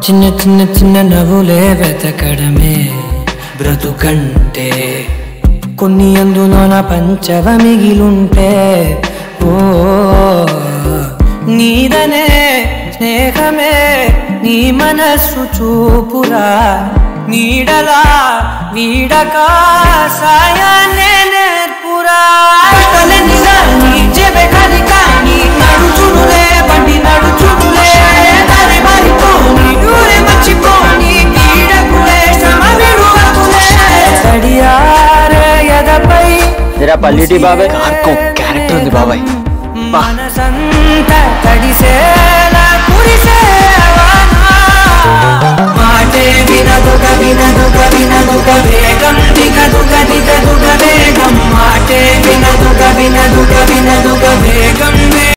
చిన్న చిన్న చిన్న నవ్వులే వెతకడమే బ్రతుకంటే కొన్ని అందులోన పంచవ మిగిలుంటే ఓ నీదనే స్నేహమే నీ మనస్సు చూపురా నీడలా వీడక సాయాన్నే నేర్పురా తలెనిలా నీ చెబె కాని కాని నడుచుడులే బండి నడుచుడులే దారి మారిపోని ఊరే మర్చిపోని పీడకులే శ్రమ విడువకులే తడియారే ఎదపై జరా పల్లిటి బాబాయ్ కార్కో క్యారెక్టర్ ఉంది బాబాయ్ మనసంతా తడిసేలా కురిసేవానా మాటే వినదుగ వినదుగ వినదుగ వేగం దిగదుగ దిగదుగ వేగం మాటే వినదుగ వినదుగ వినదుగ వేగం